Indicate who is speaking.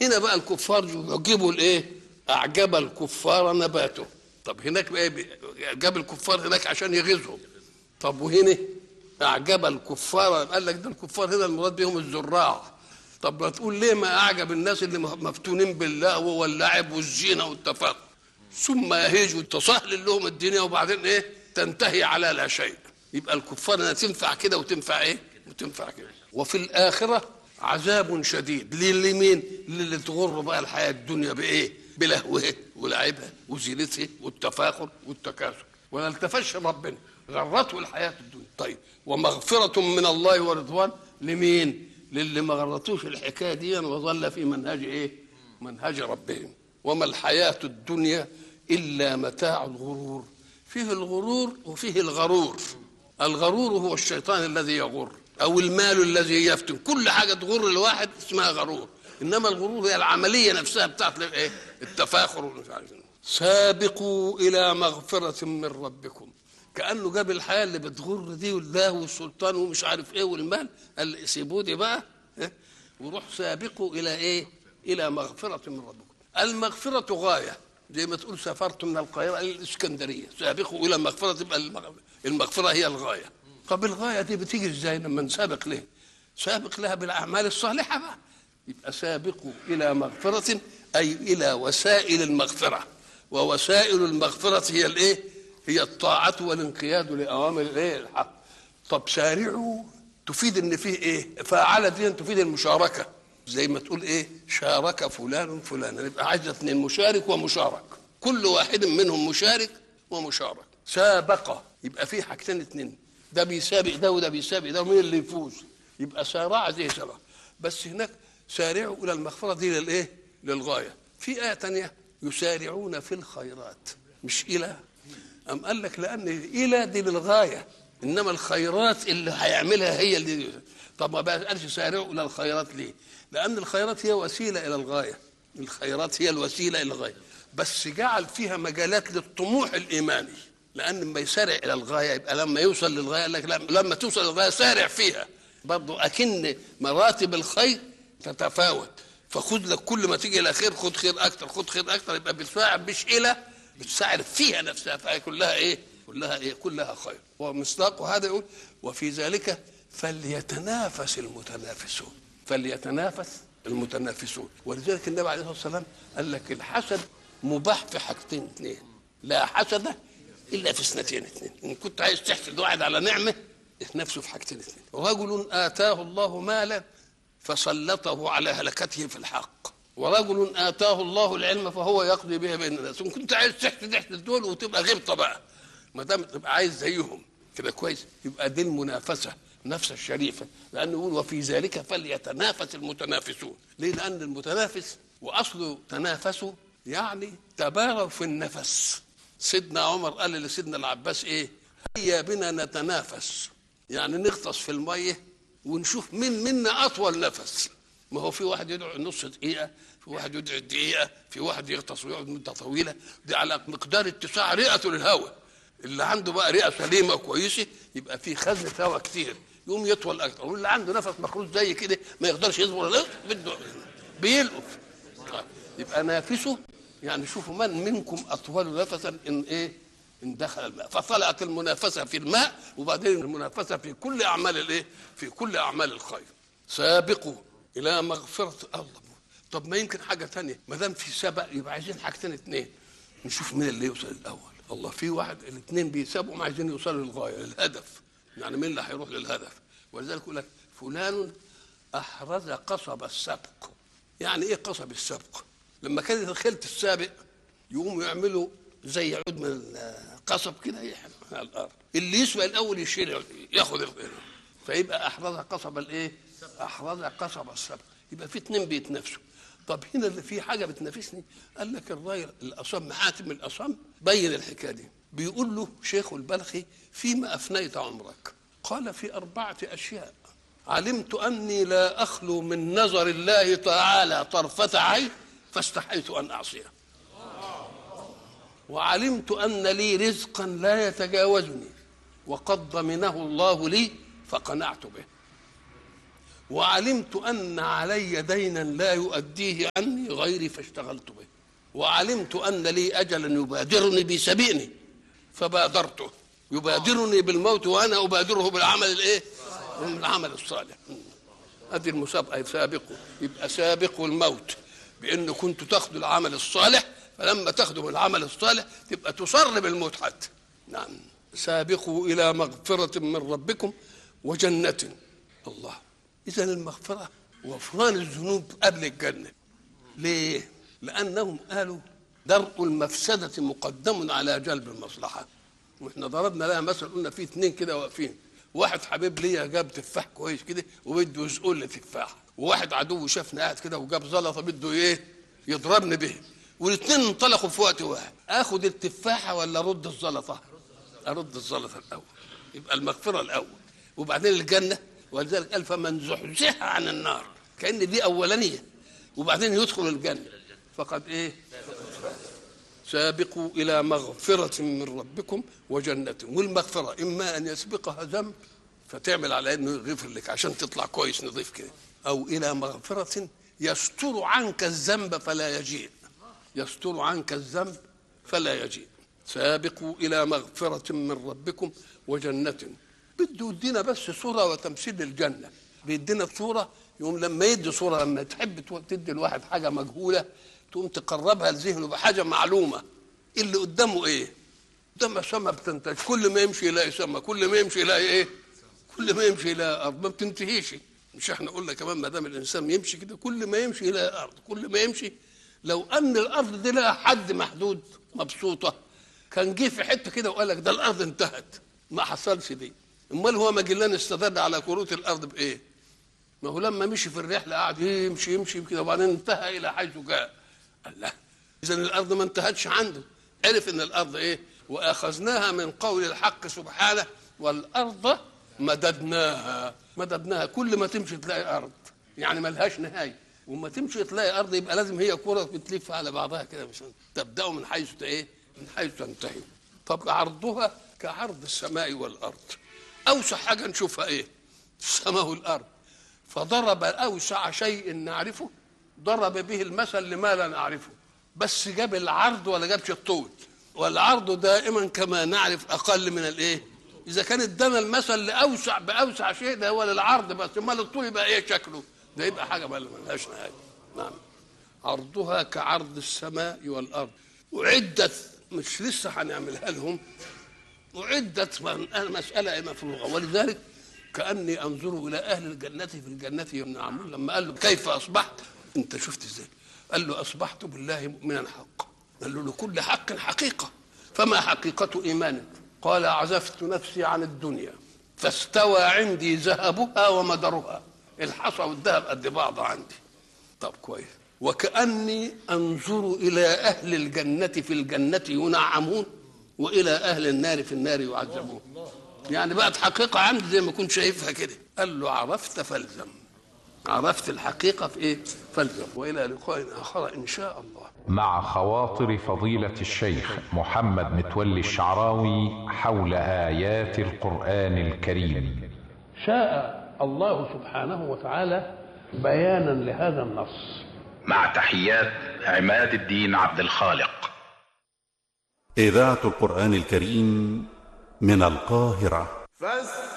Speaker 1: هنا بقى الكفار يعجبوا الايه اعجب الكفار نباته طب هناك بقى بي- جاب الكفار هناك عشان يغيظهم طب وهنا اعجب الكفار قال لك ده الكفار هنا المراد بهم الزراع طب ما تقول ليه ما اعجب الناس اللي مفتونين بالله واللعب والزينه والتفاخر ثم يهيجوا تسهل لهم الدنيا وبعدين ايه تنتهي على لا شيء يبقى الكفار انها تنفع كده وتنفع ايه وتنفع كده وفي الاخره عذاب شديد للي مين للي تغر بقى الحياه الدنيا بايه بلهوها ولعبها وزينتها والتفاخر والتكاثر ولا التفش ربنا غرته الحياه الدنيا طيب ومغفره من الله ورضوان لمين للي ما غرتوش الحكايه دي وظل في منهج ايه منهج ربهم وما الحياه الدنيا الا متاع الغرور فيه الغرور وفيه الغرور الغرور هو الشيطان الذي يغر او المال الذي يفتن كل حاجه تغر الواحد اسمها غرور انما الغرور هي العمليه نفسها بتاعت ايه التفاخر ومش عارف إيه. سابقوا الى مغفره من ربكم كانه جاب الحياه اللي بتغر دي والله والسلطان ومش عارف ايه والمال قال سيبوا دي بقى إيه؟ وروح سابقوا الى ايه الى مغفره من ربكم المغفره غايه زي ما تقول سافرت من القاهره الى الاسكندريه سابقوا الى مغفره تبقى المغ- المغفره هي الغايه طب الغايه دي بتيجي ازاي لما نسابق ليه سابق لها بالاعمال الصالحه بقى يبقى سابقوا الى مغفره اي الى وسائل المغفره ووسائل المغفره هي الايه هي الطاعه والانقياد لاوامر الايه الحق طب سارعوا تفيد ان فيه ايه فاعل دي تفيد المشاركه زي ما تقول ايه شارك فلان فلانا يبقى عايزه اثنين مشارك ومشارك كل واحد منهم مشارك ومشارك سابق يبقى في حاجتين اثنين ده بيسابق ده وده بيسابق ده ومين اللي يفوز يبقى سارع زي سبق بس هناك سارعوا الى المغفره دي للايه للغايه في ايه تانية يسارعون في الخيرات مش الى أم قال لك لأن إلى دي للغاية إنما الخيرات اللي هيعملها هي اللي طب ما بقى قالش سارعوا إلى الخيرات ليه؟ لأن الخيرات هي وسيلة إلى الغاية الخيرات هي الوسيلة إلى الغاية بس جعل فيها مجالات للطموح الإيماني لأن لما يسارع إلى الغاية يبقى لما يوصل للغاية قال لك لما- لما توصل للغاية سارع فيها برضه أكن مراتب الخير تتفاوت فخذ لك كل ما تيجي الى خير خذ خير اكتر خذ خير اكتر يبقى بتساعد مش الى بتساعد فيها نفسها فهي كلها ايه؟ كلها ايه؟ كلها خير ومصداق هذا يقول وفي ذلك فليتنافس المتنافسون فليتنافس المتنافسون ولذلك النبي عليه الصلاه والسلام قال لك الحسد مباح في حاجتين اثنين لا حسد الا في اثنتين اثنين ان كنت عايز تحسد واحد على نعمه نفسه في حاجتين اثنين رجل اتاه الله مالا فسلطه على هلكته في الحق ورجل اتاه الله العلم فهو يقضي به بين الناس ان كنت عايز تحسد احسد دول وتبقى غبطه بقى ما دام تبقى عايز زيهم كده كويس يبقى دي المنافسه نفس الشريفه لانه يقول وفي ذلك فليتنافس المتنافسون ليه لان المتنافس واصله تنافسوا يعني تباروا في النفس سيدنا عمر قال لسيدنا العباس ايه هيا بنا نتنافس يعني نغطس في الميه ونشوف مين منا اطول نفس ما هو في واحد يدعو نص دقيقه في واحد يدعو دقيقه في واحد يغطس ويقعد مده طويله دي على مقدار اتساع رئته للهواء اللي عنده بقى رئه سليمه كويسه يبقى في خزنه هواء كتير يقوم يطول اكتر واللي عنده نفس مخروج زي كده ما يقدرش يصبر لا، بده بيلقف طيب، يبقى نافسه يعني شوفوا من منكم اطول نفسا ان ايه ان دخل الماء فطلعت المنافسه في الماء وبعدين المنافسه في كل اعمال الايه في كل اعمال الخير سابقوا الى مغفره الله طب ما يمكن حاجه تانية ما دام في سبق يبقى عايزين حاجتين اتنين نشوف مين اللي يوصل الاول الله في واحد الاثنين بيسابقوا ما عايزين يوصلوا للغايه للهدف يعني مين اللي هيروح للهدف ولذلك يقول لك فلان احرز قصب السبق يعني ايه قصب السبق لما كانت الخيل السابق يقوموا يعملوا زي عود من القصب كده يحرق على الارض اللي يسبق الاول يشيل ياخد الخيل فيبقى احرز قصب الايه احرز قصب السبق يبقى في اتنين بيتنافسوا طب هنا اللي في حاجه بتنافسني قال لك الراجل الاصم حاتم الاصم بين الحكايه دي بيقول له شيخ البلخي فيما افنيت عمرك قال في اربعه اشياء علمت اني لا اخلو من نظر الله تعالى طرفه عين فاستحيت ان اعصيه وعلمت ان لي رزقا لا يتجاوزني وقد ضمنه الله لي فقنعت به وعلمت أن علي دينا لا يؤديه عني غيري فاشتغلت به وعلمت أن لي أجلا يبادرني بسبيني فبادرته يبادرني بالموت وأنا أبادره بالعمل الإيه؟ بالعمل الصالح هذه المسابقة سابقوا يبقى سابقوا الموت بأن كنت تاخذوا العمل الصالح فلما تاخذوا العمل الصالح تبقى تصر بالموت حتى نعم سابقوا إلى مغفرة من ربكم وجنة الله إذا المغفرة وغفران الذنوب قبل الجنة ليه؟ لأنهم قالوا درء المفسدة مقدم على جلب المصلحة واحنا ضربنا لها مثل قلنا في اثنين كده واقفين واحد حبيب ليا جاب تفاح كويس كده وبده يسقل لي تفاح وواحد عدو شافني قاعد كده وجاب زلطه بده ايه يضربني به والاثنين انطلقوا في وقت واحد اخد التفاحه ولا ارد الزلطه ارد الزلطه الاول يبقى المغفره الاول وبعدين الجنه ولذلك قال فمن زحزح عن النار كان دي اولانيه وبعدين يدخل الجنه فقد ايه سابقوا الى مغفره من ربكم وجنه والمغفره اما ان يسبقها ذنب فتعمل على انه يغفر لك عشان تطلع كويس نظيف كده او الى مغفره يستر عنك الذنب فلا يجيء يستر عنك الذنب فلا يجيء سابقوا الى مغفره من ربكم وجنه بده يدينا بس صوره وتمثيل الجنه بيدينا صوره يوم لما يدي صوره لما تحب تدي الواحد حاجه مجهوله تقوم تقربها لذهنه بحاجه معلومه اللي قدامه ايه؟ قدامه سما بتنتج كل ما يمشي يلاقي سما كل ما يمشي يلاقي ايه؟ كل ما يمشي يلاقي ارض ما بتنتهيش مش احنا قلنا كمان ما دام الانسان يمشي كده كل ما يمشي يلاقي ارض كل ما يمشي لو ان الارض دي لها حد محدود مبسوطه كان جه في حته كده وقال لك ده الارض انتهت ما حصلش دي امال هو ماجلان استدل على كروت الارض بايه؟ ما هو لما مشي في الرحله قعد يمشي يمشي كده وبعدين انتهى الى حيث جاء الله اذا الارض ما انتهتش عنده عرف ان الارض ايه واخذناها من قول الحق سبحانه والارض مددناها مددناها كل ما تمشي تلاقي ارض يعني ملهاش نهايه وما تمشي تلاقي ارض يبقى لازم هي كره بتلف على بعضها كده مش تبدا من حيث ايه من حيث تنتهي طب عرضها كعرض السماء والارض اوسع حاجه نشوفها ايه السماء والارض فضرب اوسع شيء نعرفه ضرب به المثل لما لا نعرفه بس جاب العرض ولا جابش الطول والعرض دائما كما نعرف اقل من الايه اذا كان ادانا المثل لاوسع باوسع شيء ده هو للعرض بس امال الطول يبقى ايه شكله ده يبقى حاجه ما لهاش نهايه نعم عرضها كعرض السماء والارض اعدت مش لسه هنعملها لهم اعدت مساله مفروغه ولذلك كاني انظر الى اهل الجنه في الجنه ينعمون لما قال له كيف اصبحت انت شفت ازاي قال له اصبحت بالله مؤمنا حقا قال له لكل حق حقيقه فما حقيقه ايمانك قال عزفت نفسي عن الدنيا فاستوى عندي ذهبها ومدرها الحصى والذهب قد بعض عندي طب كويس وكاني انظر الى اهل الجنه في الجنه ينعمون والى اهل النار في النار يعذبون يعني بقت حقيقه عندي زي ما كنت شايفها كده قال له عرفت فالزم عرفت الحقيقه في ايه فالزم والى لقاء اخر ان شاء الله
Speaker 2: مع خواطر فضيلة الشيخ محمد متولي الشعراوي حول آيات القرآن الكريم
Speaker 1: شاء الله سبحانه وتعالى بيانا لهذا النص
Speaker 3: مع تحيات عماد الدين عبد الخالق
Speaker 4: إذاعة القرآن الكريم من القاهرة
Speaker 5: فاستمعوا